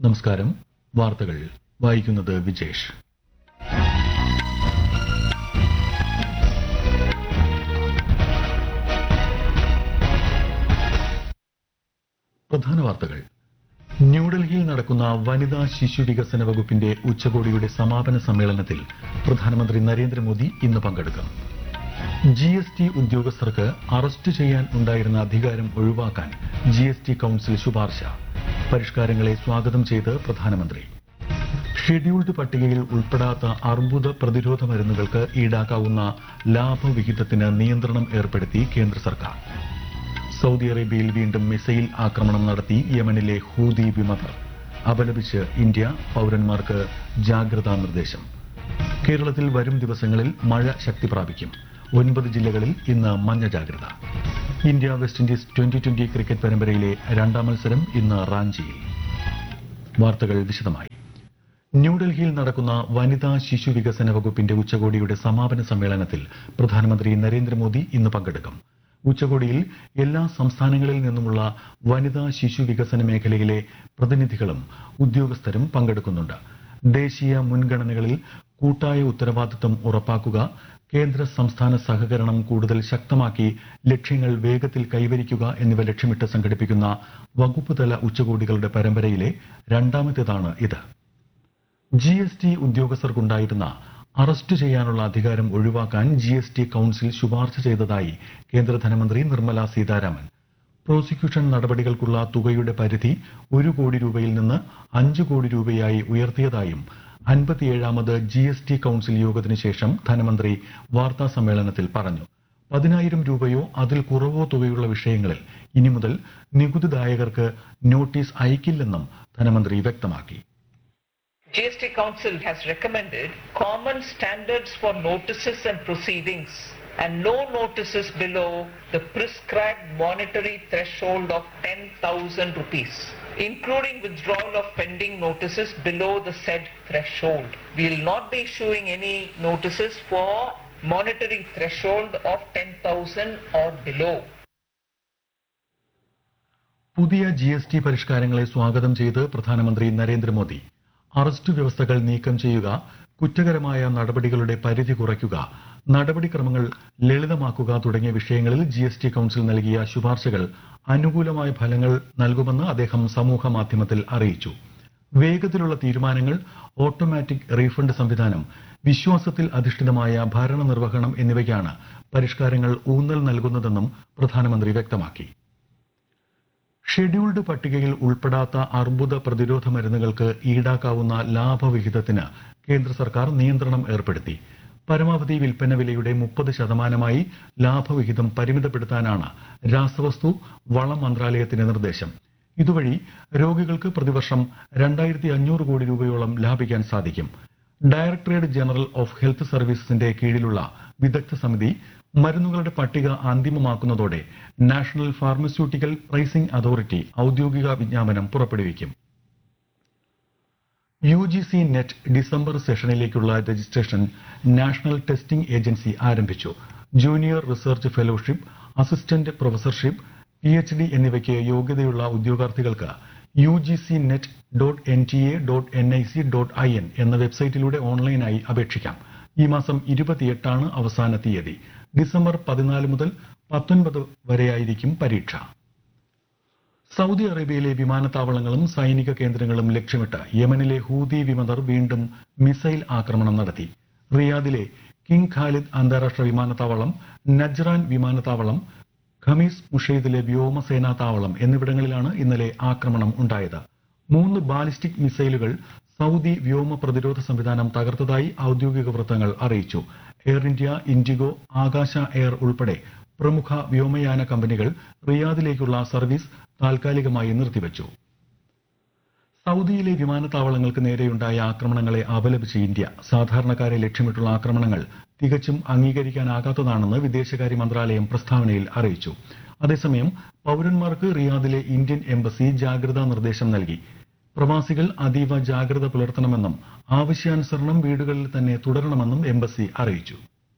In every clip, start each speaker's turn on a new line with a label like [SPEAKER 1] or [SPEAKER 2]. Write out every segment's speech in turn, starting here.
[SPEAKER 1] നമസ്കാരം വാർത്തകൾ വായിക്കുന്നത് വിജേഷ് പ്രധാന വാർത്തകൾ ന്യൂഡൽഹിയിൽ നടക്കുന്ന വനിതാ ശിശു വികസന വകുപ്പിന്റെ ഉച്ചകോടിയുടെ സമാപന സമ്മേളനത്തിൽ പ്രധാനമന്ത്രി നരേന്ദ്രമോദി ഇന്ന് പങ്കെടുക്കും ജി എസ് ടി ഉദ്യോഗസ്ഥർക്ക് അറസ്റ്റ് ചെയ്യാൻ ഉണ്ടായിരുന്ന അധികാരം ഒഴിവാക്കാൻ ജി എസ് ടി കൌൺസിൽ ശുപാർശ പരിഷ്കാരങ്ങളെ സ്വാഗതം ചെയ്ത് പ്രധാനമന്ത്രി ഷെഡ്യൂൾഡ് പട്ടികയിൽ ഉൾപ്പെടാത്ത അർബുദ പ്രതിരോധ മരുന്നുകൾക്ക് ഈടാക്കാവുന്ന ലാഭവിഹിതത്തിന് നിയന്ത്രണം ഏർപ്പെടുത്തി കേന്ദ്ര സർക്കാർ സൗദി അറേബ്യയിൽ വീണ്ടും മിസൈൽ ആക്രമണം നടത്തി യമനിലെ ഹൂതി വിമതർ അപലപിച്ച് ഇന്ത്യ പൌരന്മാർക്ക് ജാഗ്രതാ നിർദ്ദേശം കേരളത്തിൽ വരും ദിവസങ്ങളിൽ മഴ ശക്തി പ്രാപിക്കും ഒൻപത് ജില്ലകളിൽ ഇന്ന് മഞ്ഞ ജാഗ്രത India West Indies twenty twenty cricket പരമ്പരയിലെ രണ്ടാം മത്സരം ഇന്ന് റാഞ്ചിയിൽ വാർത്തകൾ വിശദമായി ന്യൂഡൽഹിയിൽ നടക്കുന്ന വനിതാ ശിശു വികസന വകുപ്പിന്റെ ഉച്ചകോടിയുടെ സമാപന സമ്മേളനത്തിൽ പ്രധാനമന്ത്രി നരേന്ദ്രമോദി ഇന്ന് പങ്കെടുക്കും ഉച്ചകോടിയിൽ എല്ലാ സംസ്ഥാനങ്ങളിൽ നിന്നുമുള്ള വനിതാ ശിശു വികസന മേഖലയിലെ പ്രതിനിധികളും ഉദ്യോഗസ്ഥരും പങ്കെടുക്കുന്നുണ്ട് ദേശീയ മുൻഗണനകളിൽ കൂട്ടായ ഉത്തരവാദിത്തം ഉറപ്പാക്കുക കേന്ദ്ര സംസ്ഥാന സഹകരണം കൂടുതൽ ശക്തമാക്കി ലക്ഷ്യങ്ങൾ വേഗത്തിൽ കൈവരിക്കുക എന്നിവ ലക്ഷ്യമിട്ട് സംഘടിപ്പിക്കുന്ന വകുപ്പ് തല ഉച്ചകോടികളുടെ പരമ്പരയിലെ രണ്ടാമത്തേതാണ് ഇത് ജി എസ് ടി ഉദ്യോഗസ്ഥർക്കുണ്ടായിരുന്ന അറസ്റ്റ് ചെയ്യാനുള്ള അധികാരം ഒഴിവാക്കാൻ ജി എസ് ടി കൌൺസിൽ ശുപാർശ ചെയ്തതായി കേന്ദ്ര ധനമന്ത്രി നിർമ്മല സീതാരാമൻ പ്രോസിക്യൂഷൻ നടപടികൾക്കുള്ള തുകയുടെ പരിധി ഒരു കോടി രൂപയിൽ നിന്ന് അഞ്ച് കോടി രൂപയായി ഉയർത്തിയതായും അൻപത്തിയേഴാമത് ജി എസ് ടി കൌൺസിൽ യോഗത്തിനു ശേഷം ധനമന്ത്രി വാർത്താ സമ്മേളനത്തിൽ പറഞ്ഞു പതിനായിരം രൂപയോ അതിൽ കുറവോ തുകയുള്ള വിഷയങ്ങളിൽ ഇനി മുതൽ നികുതിദായകർക്ക് നോട്ടീസ് അയക്കില്ലെന്നും ധനമന്ത്രി വ്യക്തമാക്കി
[SPEAKER 2] GST Council has recommended common standards for notices and proceedings and no notices below the prescribed monetary threshold of 10,000 rupees, including withdrawal of pending notices below the said threshold. We will not be issuing any notices for monetary threshold of 10,000 or below.
[SPEAKER 1] പുതിയ G S T പരിഷ്കാരങ്ങളെ സ്വാഗതം ചെയ്ത് പ്രധാനമന്ത്രി Narendra Modi arrest വ്യവസ്ഥകൾ നീക്കം ചെയ്യുക കുറ്റകരമായ നടപടികളുടെ പരിധി കുറയ്ക്കുക നടപടിക്രമങ്ങൾ ലളിതമാക്കുക തുടങ്ങിയ വിഷയങ്ങളിൽ ജി എസ് ടി കൌൺസിൽ നൽകിയ ശുപാർശകൾ അനുകൂലമായ ഫലങ്ങൾ നൽകുമെന്ന് അദ്ദേഹം സമൂഹ മാധ്യമത്തിൽ അറിയിച്ചു വേഗത്തിലുള്ള തീരുമാനങ്ങൾ ഓട്ടോമാറ്റിക് റീഫണ്ട് സംവിധാനം വിശ്വാസത്തിൽ അധിഷ്ഠിതമായ ഭരണനിർവഹണം എന്നിവയ്ക്കാണ് പരിഷ്കാരങ്ങൾ ഊന്നൽ നൽകുന്നതെന്നും പ്രധാനമന്ത്രി വ്യക്തമാക്കി ഷെഡ്യൂൾഡ് പട്ടികയിൽ ഉൾപ്പെടാത്ത അർബുദ പ്രതിരോധ മരുന്നുകൾക്ക് ഈടാക്കാവുന്ന ലാഭവിഹിതത്തിന് കേന്ദ്ര സർക്കാർ നിയന്ത്രണം ഏർപ്പെടുത്തി പരമാവധി വിൽപ്പന വിലയുടെ മുപ്പത് ശതമാനമായി ലാഭവിഹിതം പരിമിതപ്പെടുത്താനാണ് രാസവസ്തു വളം മന്ത്രാലയത്തിന്റെ നിർദ്ദേശം ഇതുവഴി രോഗികൾക്ക് പ്രതിവർഷം രണ്ടായിരത്തി അഞ്ഞൂറ് കോടി രൂപയോളം ലാഭിക്കാൻ സാധിക്കും ഡയറക്ടറേറ്റ് ജനറൽ ഓഫ് ഹെൽത്ത് സർവീസസിന്റെ കീഴിലുള്ള വിദഗ്ധ സമിതി മരുന്നുകളുടെ പട്ടിക അന്തിമമാക്കുന്നതോടെ നാഷണൽ ഫാർമസ്യൂട്ടിക്കൽ പ്രൈസിംഗ് അതോറിറ്റി ഔദ്യോഗിക വിജ്ഞാപനം പുറപ്പെടുവിക്കും U G C net December സെഷനിലേക്കുള്ള രജിസ്ട്രേഷൻ നാഷണൽ ടെസ്റ്റിംഗ് ഏജൻസി ആരംഭിച്ചു junior research fellowship assistant professorship P H D എന്നിവയ്ക്ക് യോഗ്യതയുള്ള ഉദ്യോഗാർത്ഥികൾക്ക് U G C net dot N T A dot N I C dot I N എന്ന വെബ്സൈറ്റിലൂടെ ഓൺലൈനായി അപേക്ഷിക്കാം ഈ മാസം ഇരുപത്തിയെട്ടാണ് അവസാന തീയതി ഡിസംബർ പതിനാല് മുതൽ പത്തൊൻപത് വരെയായിരിക്കും പരീക്ഷ സൗദി അറേബ്യയിലെ വിമാനത്താവളങ്ങളും സൈനിക കേന്ദ്രങ്ങളും ലക്ഷ്യമിട്ട് യമനിലെ ഹൂതി വിമതർ വീണ്ടും മിസൈൽ ആക്രമണം നടത്തി റിയാദിലെ കിങ് ഖാലിദ് അന്താരാഷ്ട്ര വിമാനത്താവളം നജ്റാൻ വിമാനത്താവളം ഖമീസ് മുഷെയ്ദിലെ വ്യോമസേനാ താവളം എന്നിവിടങ്ങളിലാണ് ഇന്നലെ ആക്രമണം ഉണ്ടായത് മൂന്ന് ബാലിസ്റ്റിക് മിസൈലുകൾ സൗദി വ്യോമ പ്രതിരോധ സംവിധാനം തകർത്തതായി ഔദ്യോഗിക വൃത്തങ്ങൾ അറിയിച്ചു Air India IndiGo Akasa Air ഉൾപ്പെടെ പ്രമുഖ വ്യോമയാന കമ്പനികൾ റിയാദിലേക്കുള്ള സർവീസ് താൽക്കാലികമായി നിർത്തിവച്ചു സൗദിയിലെ വിമാനത്താവളങ്ങൾക്ക് നേരെയുണ്ടായ ആക്രമണങ്ങളെ അപലപിച്ച് ഇന്ത്യ സാധാരണക്കാരെ ലക്ഷ്യമിട്ടുള്ള ആക്രമണങ്ങൾ തികച്ചും അംഗീകരിക്കാനാകാത്തതാണെന്ന് വിദേശകാര്യ മന്ത്രാലയം പ്രസ്താവനയിൽ അറിയിച്ചു അതേസമയം പൌരന്മാർക്ക് റിയാദിലെ ഇന്ത്യൻ എംബസി ജാഗ്രതാ നിർദ്ദേശം നൽകി പ്രവാസികൾ അതീവ ജാഗ്രത പുലർത്തണമെന്നും ആവശ്യാനുസരണം വീടുകളിൽ തന്നെ തുടരണമെന്നും എംബസി അറിയിച്ചു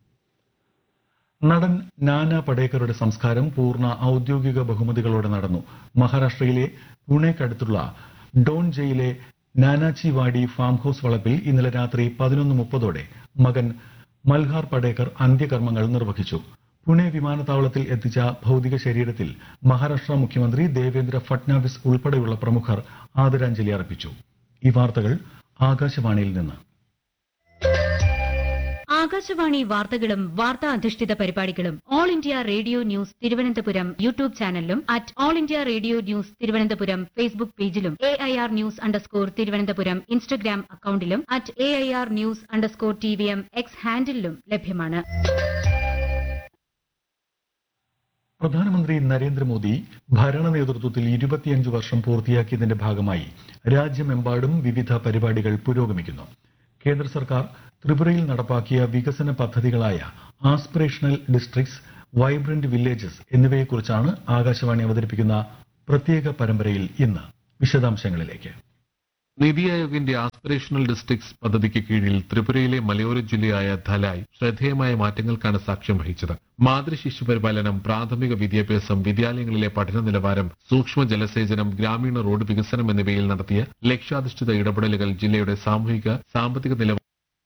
[SPEAKER 1] നടൻ നാന പടേക്കറുടെ സംസ്കാരം പൂർണ്ണ ഔദ്യോഗിക ബഹുമതികളോടെ നടന്നു മഹാരാഷ്ട്രയിലെ പുണെക്കടുത്തുള്ള ഡോൺ ജയിലെ നാനാച്ചി വാടി ഫാം ഹൌസ് വളപ്പിൽ ഇന്നലെ രാത്രി പതിനൊന്ന് മുപ്പതോടെ മകൻ മൽഹാർ പടേക്കർ അന്ത്യകർമ്മങ്ങൾ നിർവഹിച്ചു പുണെ വിമാനത്താവളത്തിൽ എത്തിച്ച ഭൌതിക ശരീരത്തിൽ മഹാരാഷ്ട്ര മുഖ്യമന്ത്രി ദേവേന്ദ്ര ഫട്നാവിസ് ഉൾപ്പെടെയുള്ള പ്രമുഖർ ആദരാഞ്ജലി അർപ്പിച്ചു ഈ വാർത്തകൾ ആകാശവാണിയിൽ നിന്ന്
[SPEAKER 3] ആകാശവാണി വാർത്തകളും വാർത്താ അധിഷ്ഠിത പരിപാടികളും All India Radio news Thiruvananthapuram YouTube ചാനലിലും at All India Radio news Thiruvananthapuram Facebook പേജിലും A I R news underscore Thiruvananthapuram Instagram അക്കൌണ്ടിലും at A I R news underscore T V M X ഹാൻഡിലും ലഭ്യമാണ്
[SPEAKER 1] പ്രധാനമന്ത്രി നരേന്ദ്രമോദി ഭരണ നേതൃത്വത്തിൽ ഇരുപത്തിയഞ്ച് വർഷം പൂർത്തിയാക്കിയതിന്റെ ഭാഗമായി രാജ്യമെമ്പാടും വിവിധ പരിപാടികൾ പുരോഗമിക്കുന്നു കേന്ദ്ര സർക്കാർ ത്രിപുരയിൽ നടപ്പാക്കിയ വികസന പദ്ധതികളായ ആസ്പിറേഷണൽ ഡിസ്ട്രിക്ട്സ് വൈബ്രന്റ് വില്ലേജസ് എന്നിവയെക്കുറിച്ചാണ് ആകാശവാണി അവതരിപ്പിക്കുന്ന പ്രത്യേക പരമ്പരയിൽ ഇന്ന് വിശദാംശങ്ങളിലേക്ക്
[SPEAKER 4] നിതി ആയോഗിന്റെ ആസ്പിറേഷണൽ ഡിസ്ട്രിക്ട്സ് പദ്ധതിക്ക് കീഴിൽ ത്രിപുരയിലെ മലയോര ജില്ലയായ ധലായ് ശ്രദ്ധേയമായ മാറ്റങ്ങൾക്കാണ് സാക്ഷ്യം വഹിച്ചത് മാതൃശിശു പരിപാലനം പ്രാഥമിക വിദ്യാഭ്യാസം വിദ്യാലയങ്ങളിലെ പഠന നിലവാരം സൂക്ഷ്മ ജലസേചനം ഗ്രാമീണ റോഡ് വികസനം എന്നിവയിൽ നടത്തിയ ലക്ഷ്യാധിഷ്ഠിത ഇടപെടലുകൾ ജില്ലയുടെ സാമൂഹിക സാമ്പത്തിക നിലവാരം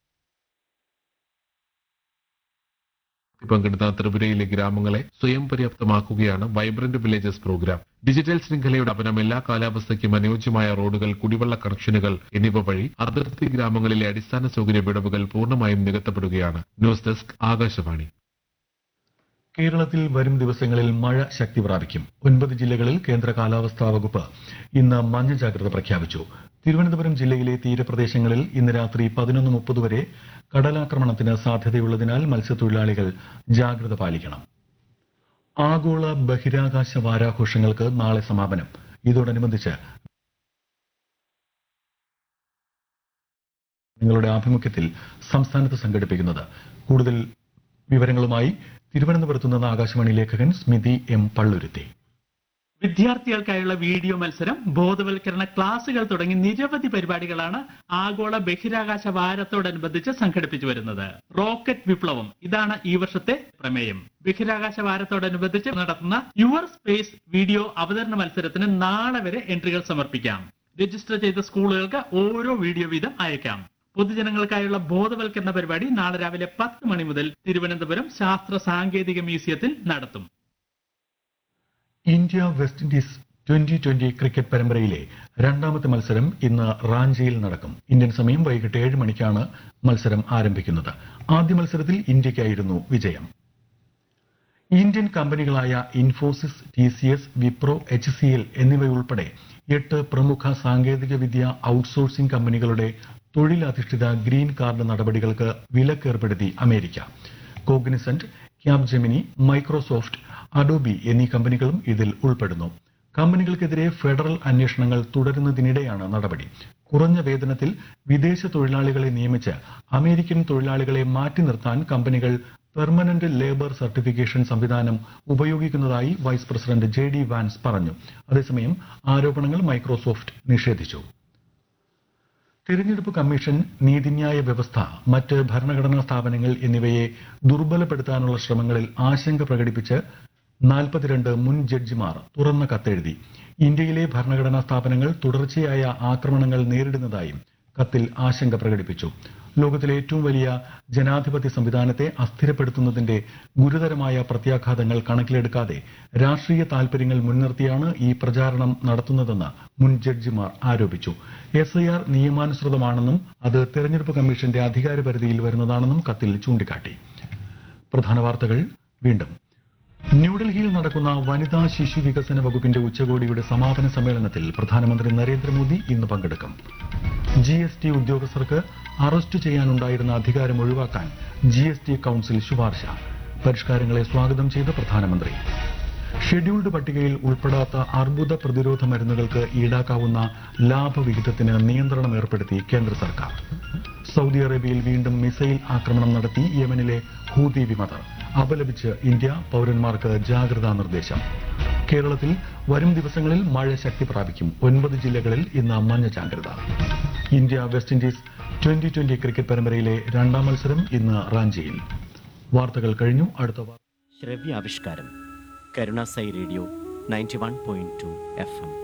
[SPEAKER 4] പങ്കെടുത്ത ത്രിപുരയിലെ ഗ്രാമങ്ങളെ സ്വയം പര്യാപ്തമാക്കുകയാണ് വൈബ്രന്റ് വില്ലേജസ് പ്രോഗ്രാം ഡിജിറ്റൽ ശൃംഖലയുടെ അപനം എല്ലാ കാലാവസ്ഥയ്ക്കും അനുയോജ്യമായ റോഡുകൾ കുടിവെള്ള കണക്ഷനുകൾ എന്നിവ വഴി അതിർത്തി ഗ്രാമങ്ങളിലെ അടിസ്ഥാന സൗകര്യ വിടവുകൾ പൂർണ്ണമായും നികത്തപ്പെടുകയാണ് ന്യൂസ് ഡെസ്ക് ആകാശവാണി
[SPEAKER 1] കേരളത്തിൽ വരും ദിവസങ്ങളിൽ മഴ ശക്തി പ്രാപിക്കും ഒൻപത് ജില്ലകളിൽ കേന്ദ്ര കാലാവസ്ഥാ വകുപ്പ് ഇന്ന് മഞ്ഞ ജാഗ്രത പ്രഖ്യാപിച്ചു തിരുവനന്തപുരം ജില്ലയിലെ തീരപ്രദേശങ്ങളിൽ ഇന്ന് രാത്രി പതിനൊന്ന് മുപ്പത് വരെ കടലാക്രമണത്തിന് സാധ്യതയുള്ളതിനാൽ മത്സ്യത്തൊഴിലാളികൾ ജാഗ്രത പാലിക്കണം ആഗോള ബഹിരാകാശ വാരാഘോഷങ്ങൾക്ക് നാളെ സമാപനം ഇതോടനുബന്ധിച്ച് നിങ്ങളുടെ ആഭിമുഖ്യത്തിൽ സംസ്ഥാനത്ത് സംഘടിപ്പിക്കുന്നത് കൂടുതൽ വിവരങ്ങളുമായി തിരുവനന്തപുരത്ത് നിന്ന് ആകാശവാണി ലേഖകൻ സ്മിതി എം പള്ളുരുത്തി
[SPEAKER 5] വിദ്യാർത്ഥികൾക്കായുള്ള വീഡിയോ മത്സരം ബോധവൽക്കരണ ക്ലാസുകൾ തുടങ്ങി നിരവധി പരിപാടികളാണ് ആഗോള ബഹിരാകാശ വാരത്തോടനുബന്ധിച്ച് സംഘടിപ്പിച്ചു വരുന്നത് റോക്കറ്റ് വിപ്ലവം ഇതാണ് ഈ വർഷത്തെ പ്രമേയം ബഹിരാകാശ വാരത്തോടനുബന്ധിച്ച് നടത്തുന്ന യുവർ സ്പേസ് വീഡിയോ അവതരണ മത്സരത്തിന് നാളെ വരെ എൻട്രികൾ സമർപ്പിക്കാം രജിസ്റ്റർ ചെയ്ത സ്കൂളുകൾക്ക് ഓരോ വീഡിയോ വീതം അയക്കാം പൊതുജനങ്ങൾക്കായുള്ള ബോധവൽക്കരണ പരിപാടി നാളെ രാവിലെ പത്ത് മണി മുതൽ തിരുവനന്തപുരം ശാസ്ത്ര സാങ്കേതിക മ്യൂസിയത്തിൽ നടത്തും
[SPEAKER 1] India West Indies twenty twenty cricket പരമ്പരയിലെ രണ്ടാമത്തെ മത്സരം ഇന്ന് റാഞ്ചിയിൽ നടക്കും ഇന്ത്യൻ സമയം വൈകിട്ട് ഏഴ് മണിക്കാണ് മത്സരം ആരംഭിക്കുന്നത് ആദ്യ മത്സരത്തിൽ ഇന്ത്യയ്ക്കായിരുന്നു വിജയം ഇന്ത്യൻ കമ്പനികളായ Infosys T C S Wipro H C L എന്നിവയുൾപ്പെടെ എട്ട് പ്രമുഖ സാങ്കേതിക വിദ്യ ഔട്ട്സോഴ്സിംഗ് കമ്പനികളുടെ തൊഴിലധിഷ്ഠിത ഗ്രീൻ കാർഡ് നടപടികൾക്ക് വിലക്കേർപ്പെടുത്തി America Cognizant Capgemini Microsoft Adobe എന്നീ കമ്പനികളും ഇതിൽ ഉൾപ്പെടുന്നു കമ്പനികൾക്കെതിരെ ഫെഡറൽ അന്വേഷണങ്ങൾ തുടരുന്നതിനിടെയാണ് നടപടി കുറഞ്ഞ വേതനത്തിൽ വിദേശ തൊഴിലാളികളെ നിയമിച്ച് അമേരിക്കൻ തൊഴിലാളികളെ മാറ്റി നിർത്താൻ കമ്പനികൾ പെർമനന്റ് ലേബർ സർട്ടിഫിക്കേഷൻ സംവിധാനം ഉപയോഗിക്കുന്നതായി vice president J D Vance പറഞ്ഞു അതേസമയം ആരോപണങ്ങൾ മൈക്രോസോഫ്റ്റ് നിഷേധിച്ചു തിരഞ്ഞെടുപ്പ് കമ്മീഷൻ നീതിന്യായ വ്യവസ്ഥ മറ്റ് ഭരണഘടനാ സ്ഥാപനങ്ങൾ എന്നിവയെ ദുർബലപ്പെടുത്താനുള്ള ശ്രമങ്ങളിൽ ആശങ്ക പ്രകടിപ്പിച്ച് നാൽപ്പത്തിരണ്ട് മുൻ ജഡ്ജിമാർ തുറന്ന കത്തെഴുതി ഇന്ത്യയിലെ ഭരണഘടനാ സ്ഥാപനങ്ങൾ തുടർച്ചയായ ആക്രമണങ്ങൾ നേരിടുന്നതായും കത്തിൽ ആശങ്ക പ്രകടിപ്പിച്ചു ലോകത്തിലെ ഏറ്റവും വലിയ ജനാധിപത്യ സംവിധാനത്തെ അസ്ഥിരപ്പെടുത്തുന്നതിന്റെ ഗുരുതരമായ പ്രത്യാഘാതങ്ങൾ കണക്കിലെടുക്കാതെ രാഷ്ട്രീയ താൽപര്യങ്ങൾ മുൻനിർത്തിയാണ് ഈ പ്രചാരണം നടത്തുന്നതെന്ന് മുൻ ജഡ്ജിമാർ ആരോപിച്ചു എസ് ഐ ആർ നിയമാനുസൃതമാണെന്നും അത് തെരഞ്ഞെടുപ്പ് കമ്മീഷന്റെ അധികാരപരിധിയിൽ വരുന്നതാണെന്നും കത്തിൽ ചൂണ്ടിക്കാട്ടി പ്രധാന വാർത്തകൾ വീണ്ടും ന്യൂഡൽഹിയിൽ നടക്കുന്ന വനിതാ ശിശു വികസന വകുപ്പിന്റെ ഉച്ചകോടിയുടെ സമാപന സമ്മേളനത്തിൽ പ്രധാനമന്ത്രി നരേന്ദ്രമോദി ഇന്ന് പങ്കെടുക്കും ജി എസ് ടി ഉദ്യോഗസ്ഥർക്ക് അറസ്റ്റ് ചെയ്യാനുണ്ടായിരുന്ന അധികാരം ഒഴിവാക്കാൻ ജി എസ് ടി കൌൺസിൽ ശുപാർശ പരിഷ്കാരങ്ങളെ സ്വാഗതം ചെയ്ത പ്രധാനമന്ത്രി ഷെഡ്യൂൾഡ് പട്ടികയിൽ ഉൾപ്പെടാത്ത അർബുദ പ്രതിരോധ മരുന്നുകൾക്ക് ഈടാക്കാവുന്ന ലാഭവിഹിതത്തിന് നിയന്ത്രണം ഏർപ്പെടുത്തി കേന്ദ്ര സർക്കാർ സൗദി അറേബ്യയിൽ വീണ്ടും മിസൈൽ ആക്രമണം നടത്തി യമനിലെ ഹൂതി വിമതർ അപലപിച്ച് ഇന്ത്യ പൌരന്മാർക്ക് ജാഗ്രതാ നിർദ്ദേശം കേരളത്തിൽ വരും ദിവസങ്ങളിൽ മഴ ശക്തി പ്രാപിക്കും ഒൻപത് ജില്ലകളിൽ ഇന്ന് മഞ്ഞ ജാഗ്രത India West Indies twenty twenty cricket പരമ്പരയിലെ രണ്ടാം മത്സരം ഇന്ന് റാഞ്ചിയിൽ വാർത്തകൾ കഴിഞ്ഞു അടുത്ത വാർത്ത
[SPEAKER 6] ശ്രവ്യാവിഷ്കാരം Karunasai radio ninety one point two F M